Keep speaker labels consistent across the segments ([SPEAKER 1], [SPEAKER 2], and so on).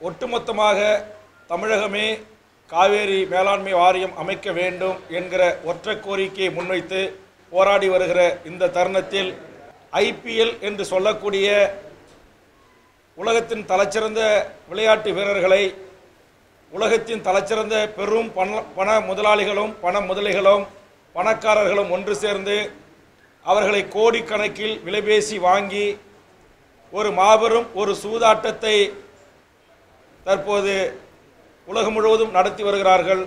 [SPEAKER 1] ஒட்டுமொத்தமாக தமிழகமே காவேரி மேலாண்மை வாரியம் அமைக்க வேண்டும் என்கிற ஒற்றை கோரிக்கையை முன்வைத்து போராடி வருகிற இந்த தருணத்தில் ஐபிஎல் என்று சொல்லக்கூடிய உலகத்தின் தலைச்சிறந்த விளையாட்டு வீரர்களை உலகத்தின் தலைச்சிறந்த பெரும் பண பண முதலாளிகளும் பண முதலிகளும் பணக்காரர்களும் ஒன்று சேர்ந்து அவர்களை கோடிக்கணக்கில் விலைபேசி வாங்கி ஒரு மாபெரும் ஒரு சூதாட்டத்தை தற்போது உலகம் முழுவதும் நடத்தி வருகிறார்கள்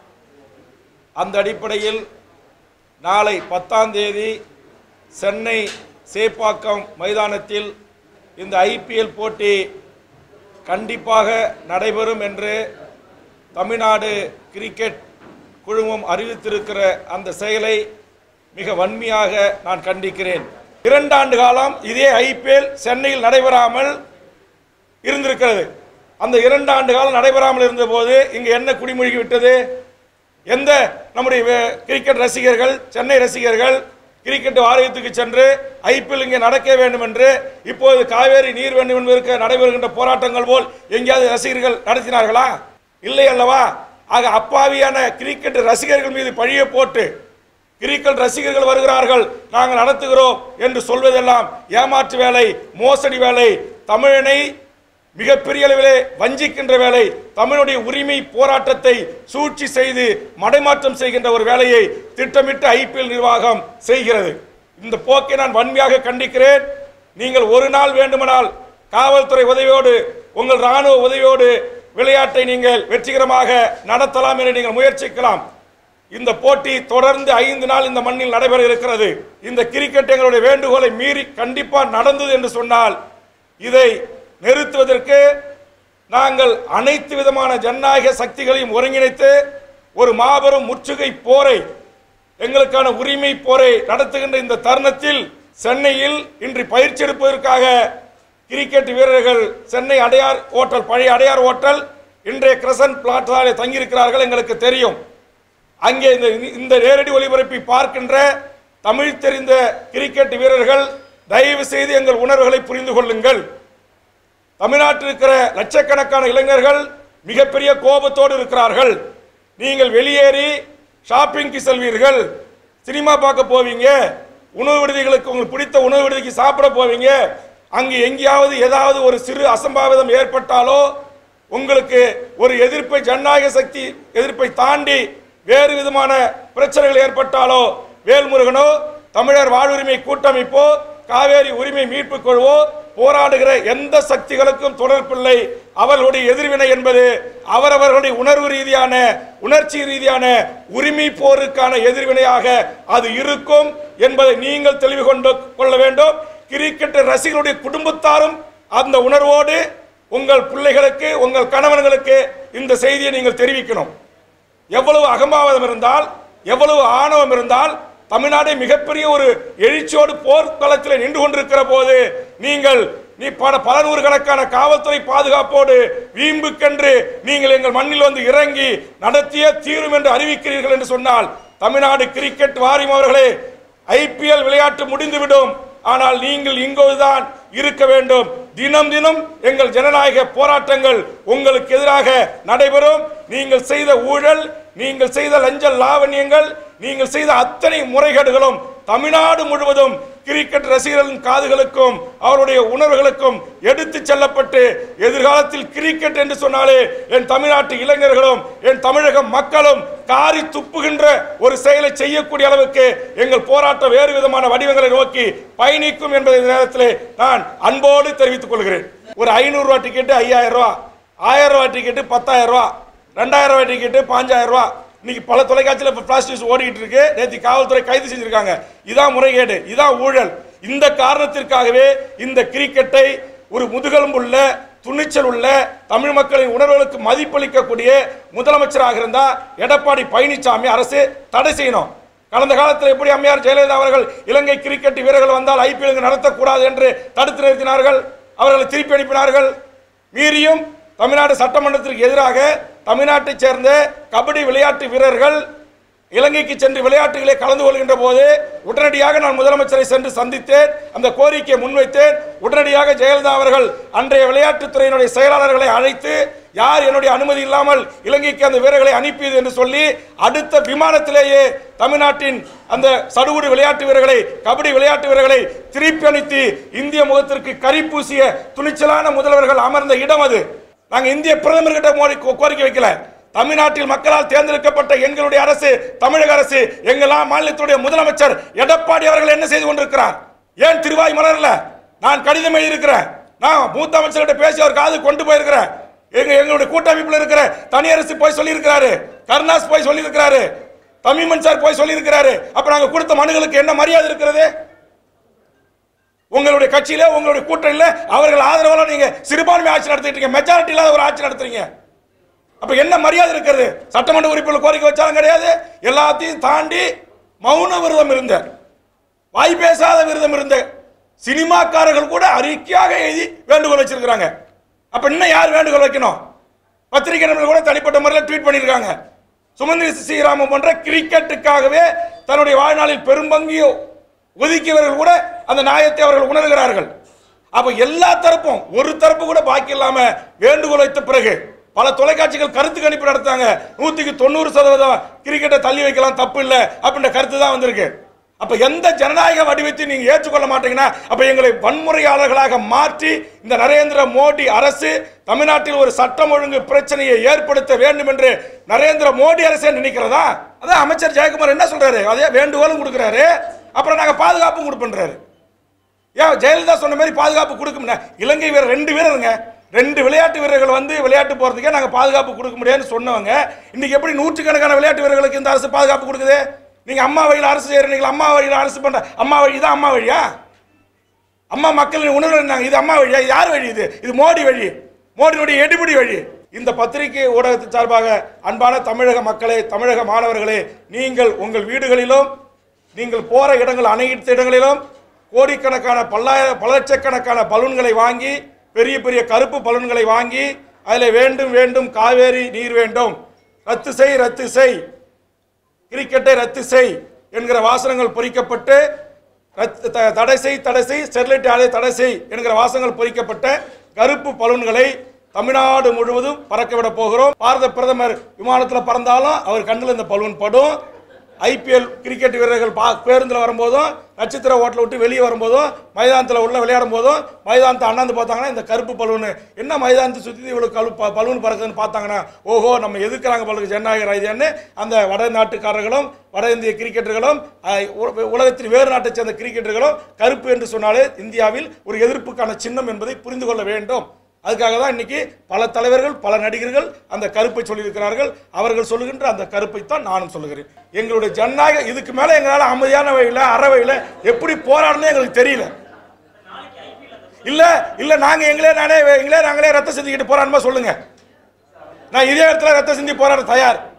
[SPEAKER 1] அந்த அடிப்படையில் நாளை பத்தாம் தேதி சென்னை சேப்பாக்கம் மைதானத்தில் இந்த ஐபிஎல் போட்டி கண்டிப்பாக நடைபெறும் என்று தமிழ்நாடு கிரிக்கெட் குழுமம் அறிவித்திருக்கிற அந்த செயலை மிக வன்மையாக நான் கண்டிக்கிறேன் இரண்டாண்டு காலம் இதே ஐபிஎல் சென்னையில் நடைபெறாமல் இருந்திருக்கிறது அந்த இரண்டு ஆண்டு காலம் நடைபெறாமல் இருந்தபோது இங்கு என்ன குடிமொழி விட்டது எந்த நம்முடைய வே- கிரிக்கெட் ரசிகர்கள் சென்னை ரசிகர்கள் கிரிக்கெட் வாரியத்துக்கு சென்று ஐபிஎல் இங்கே நடக்க வேண்டும் என்று இப்போது காவேரி நீர் வேண்டும் என்பதற்கு நடைபெறுகின்ற போராட்டங்கள் போல் எங்கேயாவது ரசிகர்கள் நடத்தினார்களா இல்லை அல்லவா ஆக அப்பாவியான கிரிக்கெட் ரசிகர்கள் மீது பழிய போட்டு கிரிக்கெட் ரசிகர்கள் வருகிறார்கள் நாங்கள் நடத்துகிறோம் என்று சொல்வதெல்லாம் ஏமாற்று வேலை மோசடி வேலை தமிழனை மிகப்பெரிய அளவிலே வஞ்சிக்கின்ற வேலை தமிழுடைய உரிமை போராட்டத்தை சூழ்ச்சி செய்து மடைமாற்றம் செய்கின்ற ஒரு வேலையை திட்டமிட்டு ஐபிஎல் நிர்வாகம் செய்கிறது இந்த போக்கை நான் வன்மையாக கண்டிக்கிறேன் நீங்கள் ஒரு நாள் வேண்டுமானால் காவல்துறை உதவியோடு உங்கள் ராணுவ உதவியோடு விளையாட்டை நீங்கள் வெற்றிகரமாக நடத்தலாம் என்று நீங்கள் முயற்சிக்கலாம் இந்த போட்டி தொடர்ந்து ஐந்து நாள் இந்த மண்ணில் நடைபெற இருக்கிறது இந்த கிரிக்கெட் எங்களுடைய வேண்டுகோளை மீறி கண்டிப்பா நடந்தது என்று சொன்னால் இதை நிறுத்துவதற்கு நாங்கள் அனைத்து விதமான ஜனநாயக சக்திகளையும் ஒருங்கிணைத்து ஒரு மாபெரும் முற்றுகை போரை எங்களுக்கான உரிமை போரை நடத்துகின்ற இந்த தருணத்தில் சென்னையில் இன்று பயிற்சி எடுப்பதற்காக கிரிக்கெட் வீரர்கள் சென்னை அடையார் ஓட்டல் பழைய அடையார் ஓட்டல் இன்றைய கிரசன்ட் பிளாட்ஸாலே தங்கியிருக்கிறார்கள் எங்களுக்கு தெரியும் அங்கே இந்த இந்த நேரடி ஒளிபரப்பை பார்க்கின்ற தமிழ் தெரிந்த கிரிக்கெட் வீரர்கள் தயவு செய்து எங்கள் உணர்வுகளை புரிந்து கொள்ளுங்கள் தமிழ்நாட்டில் இருக்கிற லட்சக்கணக்கான இளைஞர்கள் மிகப்பெரிய கோபத்தோடு இருக்கிறார்கள் நீங்கள் வெளியேறி ஷாப்பிங்க்கு செல்வீர்கள் சினிமா பார்க்க போவீங்க உணவு விடுதிகளுக்கு உங்களுக்கு பிடித்த உணவு விடுதிக்கு சாப்பிட போவீங்க அங்கு எங்கேயாவது ஏதாவது ஒரு சிறு அசம்பாவிதம் ஏற்பட்டாலோ உங்களுக்கு ஒரு எதிர்ப்பை ஜனநாயக சக்தி எதிர்ப்பை தாண்டி வேறு விதமான பிரச்சனைகள் ஏற்பட்டாலோ வேல்முருகனோ தமிழர் வாழ்வுரிமை கூட்டமைப்போ காவேரி உரிமை மீட்பு குழுவோ போராடுகிற எந்த சக்திகளுக்கும் தொடர்பில்லை அவர்களுடைய எதிர்வினை என்பது அவரவர்களுடைய உணர்வு ரீதியான உணர்ச்சி ரீதியான உரிமை போருக்கான எதிர்வினையாக அது இருக்கும் என்பதை நீங்கள் தெளிவு கொண்டு கொள்ள வேண்டும் கிரிக்கெட் ரசிகர்களுடைய குடும்பத்தாரும் அந்த உணர்வோடு உங்கள் பிள்ளைகளுக்கு உங்கள் கணவன்களுக்கு இந்த செய்தியை நீங்கள் தெரிவிக்கணும் எவ்வளவு அகம்பாவதம் இருந்தால் எவ்வளவு ஆணவம் இருந்தால் தமிழ்நாடு மிகப்பெரிய ஒரு எழுச்சியோடு போர்க்களத்தில் நின்று கொண்டிருக்கிற போது நீங்கள் நீ பல பல நூறுக்கணக்கான காவல்துறை பாதுகாப்போடு வீம்புக்கென்று நீங்கள் எங்கள் மண்ணில் வந்து இறங்கி நடத்திய தீரும் என்று அறிவிக்கிறீர்கள் என்று சொன்னால் தமிழ்நாடு கிரிக்கெட் வாரியம் அவர்களே ஐபிஎல் விளையாட்டு முடிந்துவிடும் ஆனால் நீங்கள் இங்கோதான் இருக்க வேண்டும் தினம் தினம் எங்கள் ஜனநாயக போராட்டங்கள் உங்களுக்கு எதிராக நடைபெறும் நீங்கள் செய்த ஊழல் நீங்கள் செய்த லஞ்ச லாவண்யங்கள் நீங்கள் செய்த அத்தனை முறைகேடுகளும் தமிழ்நாடு முழுவதும் கிரிக்கெட் ரசிகர்களின் காதுகளுக்கும் அவருடைய உணர்வுகளுக்கும் எடுத்து செல்லப்பட்டு எதிர்காலத்தில் கிரிக்கெட் என்று சொன்னாலே என் தமிழ்நாட்டு இளைஞர்களும் என் தமிழக மக்களும் காரி துப்புகின்ற ஒரு செயலை செய்யக்கூடிய அளவுக்கு எங்கள் போராட்டம் வேறு விதமான வடிவங்களை நோக்கி பயணிக்கும் என்பதை இந்த நேரத்தில் நான் அன்போடு தெரிவித்துக் கொள்கிறேன் ஒரு ஐநூறு ரூபாய் டிக்கெட்டு ஐயாயிரம் ரூபாய் ஆயிரம் ரூபாய் டிக்கெட்டு பத்தாயிரம் ரூபாய் ரெண்டாயிரம் ரூபாய் டிக்கெட்டு பாஞ்சாயிரம் ரூபாய் இன்னைக்கு பல தொலைக்காட்சியில் இப்போ ஃபிளாஷ் நியூஸ் ஓடிக்கிட்டு இருக்கு நேற்று காவல்துறை கைது செஞ்சிருக்காங்க இதான் முறைகேடு இதான் ஊழல் இந்த காரணத்திற்காகவே இந்த கிரிக்கெட்டை ஒரு முதுகெலும்புள்ள துணிச்சல் உள்ள தமிழ் மக்களின் உணர்வுகளுக்கு மதிப்பளிக்கக்கூடிய முதலமைச்சராக இருந்தா எடப்பாடி பழனிசாமி அரசு தடை செய்யணும் கடந்த காலத்தில் எப்படி அம்மையார் ஜெயலலிதா அவர்கள் இலங்கை கிரிக்கெட் வீரர்கள் வந்தால் ஐபிஎல் நடத்தக்கூடாது என்று தடுத்து நிறுத்தினார்கள் அவர்களை திருப்பி அனுப்பினார்கள் மீறியும் தமிழ்நாடு சட்டமன்றத்திற்கு எதிராக தமிழ்நாட்டைச் சேர்ந்த கபடி விளையாட்டு வீரர்கள் இலங்கைக்கு சென்று விளையாட்டுகளை கலந்து கொள்கின்ற போது உடனடியாக நான் முதலமைச்சரை சென்று சந்தித்தேன் அந்த கோரிக்கையை முன்வைத்தேன் உடனடியாக ஜெயலலிதா அவர்கள் அன்றைய விளையாட்டுத்துறையினுடைய செயலாளர்களை அழைத்து யார் என்னுடைய அனுமதி இல்லாமல் இலங்கைக்கு அந்த வீரர்களை அனுப்பியது என்று சொல்லி அடுத்த விமானத்திலேயே தமிழ்நாட்டின் அந்த சடுகுடு விளையாட்டு வீரர்களை கபடி விளையாட்டு வீரர்களை திருப்பி அனுப்பி இந்திய முகத்திற்கு கரி பூசிய துணிச்சலான முதல்வர்கள் அமர்ந்த இடம் அது நாங்க இந்திய பிரதமர்கிட்ட மோடி கோ- கோரிக்கை வைக்கல தமிழ்நாட்டில் மக்களால் தேர்ந்தெடுக்கப்பட்ட எங்களுடைய அரசு தமிழக அரசு எங்கெல்லாம் மாநிலத்துடைய முதலமைச்சர் எடப்பாடி அவர்கள் என்ன செய்து கொண்டிருக்கிறார் ஏன் திருவாய் மலர்ல நான் கடிதம் எழுதியிருக்கிறேன் நான் மூத்த அமைச்சர்கிட்ட பேசி அவர் காது கொண்டு போயிருக்கிறேன் எங்க எங்களுடைய கூட்டமைப்பில் இருக்கிற தனியரசு போய் சொல்லியிருக்கிறாரு கருணாஸ் போய் சொல்லியிருக்கிறாரு தமிமன் சார் போய் சொல்லியிருக்கிறாரு அப்ப நாங்க கொடுத்த மனுகளுக்கு என்ன மரியாதை இருக்கிறது உங்களுடைய கட்சியில உங்களுடைய கூட்டணியில அவர்கள் ஆதரவால நீங்க சிறுபான்மை ஆட்சி நடத்திட்டு இருக்கீங்க மெஜாரிட்டி இல்லாத ஒரு ஆட்சி நடத்துறீங்க அப்ப என்ன மரியாதை இருக்கிறது சட்டமன்ற உறுப்பினர் கோரிக்கை வச்சாலும் கிடையாது எல்லாத்தையும் தாண்டி மௌன விரதம் இருந்த வாய் பேசாத விரதம் இருந்த சினிமாக்காரர்கள் கூட அறிக்கையாக எழுதி வேண்டுகோள் வச்சிருக்கிறாங்க அப்ப இன்னும் யார் வேண்டுகோள் வைக்கணும் பத்திரிகை நண்பர்கள் கூட தனிப்பட்ட முறையில் ட்வீட் பண்ணியிருக்காங்க சுமந்திரி ஸ்ரீராமன் போன்ற கிரிக்கெட்டுக்காகவே தன்னுடைய வாழ்நாளில் பெரும்பங்கு ஒதுக்கியவர்கள் கூட அந்த நியாயத்தை அவர்கள் உணர்கிறார்கள் அப்ப எல்லா தரப்பும் ஒரு தரப்பு கூட பாக்கி இல்லாம வேண்டுகோள் வைத்த பிறகு பல தொலைக்காட்சிகள் கருத்து கணிப்பு நடத்தாங்க நூத்திக்கு தொண்ணூறு சதவீதம் கிரிக்கெட்டை தள்ளி வைக்கலாம் தப்பு இல்லை அப்படின்ற கருத்து தான் வந்திருக்கு அப்ப எந்த ஜனநாயக வடிவத்தை நீங்க ஏற்றுக்கொள்ள மாட்டீங்கன்னா அப்ப எங்களை வன்முறையாளர்களாக மாற்றி இந்த நரேந்திர மோடி அரசு தமிழ்நாட்டில் ஒரு சட்டம் ஒழுங்கு பிரச்சனையை ஏற்படுத்த வேண்டும் என்று நரேந்திர மோடி அரசே நினைக்கிறதா அதான் அமைச்சர் ஜெயக்குமார் என்ன சொல்றாரு அதே வேண்டுகோளும் கொடுக்குறாரு அப்புறம் நாங்க பாதுகாப்பும் கொடுப்போன்றாரு ஏன் ஜெயலலிதா சொன்ன மாதிரி பாதுகாப்பு கொடுக்க இலங்கை வீரர் ரெண்டு வீரருங்க ரெண்டு விளையாட்டு வீரர்கள் வந்து விளையாட்டு போறதுக்கே நாங்க பாதுகாப்பு கொடுக்க முடியாதுன்னு சொன்னவங்க இன்னைக்கு எப்படி நூற்றுக்கணக்கான விளையாட்டு வீரர்களுக்கு இந்த அரசு பாதுகாப்பு கொடுக்குது நீங்க அம்மா வழியில் அரசு செய்யறீங்க அம்மா வழியில் அரசு பண்ற அம்மா வழி தான் அம்மா வழியா அம்மா மக்களின் உணர்வு என்னங்க இது அம்மா வழியா இது யார் வழி இது இது மோடி வழி மோடியினுடைய எடுபிடி வழி இந்த பத்திரிகை ஊடகத்தின் சார்பாக அன்பான தமிழக மக்களே தமிழக மாணவர்களே நீங்கள் உங்கள் வீடுகளிலும் நீங்கள் போற இடங்கள் அனைத்து இடங்களிலும் கோடிக்கணக்கான பல்லாயிரம் பல லட்சக்கணக்கான பலூன்களை வாங்கி பெரிய பெரிய கருப்பு பலூன்களை வாங்கி அதில் வேண்டும் வேண்டும் காவேரி நீர் வேண்டும் ரத்து செய் ரத்து செய் கிரிக்கெட்டை ரத்து செய் என்கிற வாசகங்கள் பொறிக்கப்பட்டு ரத்து- த- தடை செய் தடை செய் ஸ்டெர்லைட் ஆலை தடை செய் என்கிற வாசகங்கள் பொறிக்கப்பட்ட கருப்பு பலூன்களை தமிழ்நாடு முழுவதும் பறக்க விட போகிறோம் பாரத பிரதமர் விமானத்தில் பறந்தாலும் அவர் கண்ணில் இந்த பலூன் படும் ஐபிஎல் கிரிக்கெட் வீரர்கள் பா பேருந்தில் வரும்போதும் நட்சத்திர ஓட்டலை விட்டு வெளியே வரும்போதும் மைதானத்தில் உள்ள விளையாடும் போதும் மைதானத்தை அண்ணாந்து பார்த்தாங்கன்னா இந்த கருப்பு பலூனு என்ன மைதானத்தை சுற்றி இவ்வளோ கழு ப- பலூன் பறக்குதுன்னு பார்த்தாங்கன்னா ஓஹோ நம்ம எதுக்குறாங்க பலருக்கு ஜனநாயக ராஜ்யம்னு அந்த வட நாட்டுக்காரர்களும் வட இந்திய கிரிக்கெட்டர்களும் அஹ், உ- உலகத்தின் வேறு நாட்டைச் சேர்ந்த கிரிக்கெட்டர்களும் கருப்பு என்று சொன்னாலே இந்தியாவில் ஒரு எதிர்ப்புக்கான சின்னம் என்பதை புரிந்து கொள்ள வேண்டும் அதுக்காக தான் இன்னைக்கு பல தலைவர்கள் பல நடிகர்கள் அந்த கருப்பை சொல்லியிருக்கிறார்கள் அவர்கள் சொல்லுகின்ற அந்த கருப்பை தான் நானும் சொல்லுகிறேன் எங்களுடைய ஜனநாயக இதுக்கு மேல எங்களால் அமைதியான வழியில் அற வழியில் எப்படி போராடணும் எங்களுக்கு தெரியல இல்ல இல்ல நாங்க எங்களே நானே எங்களே நாங்களே ரத்த சிந்திக்கிட்டு போராடணுமா சொல்லுங்க நான் இதே இடத்துல ரத்த சிந்தி போராட தயார்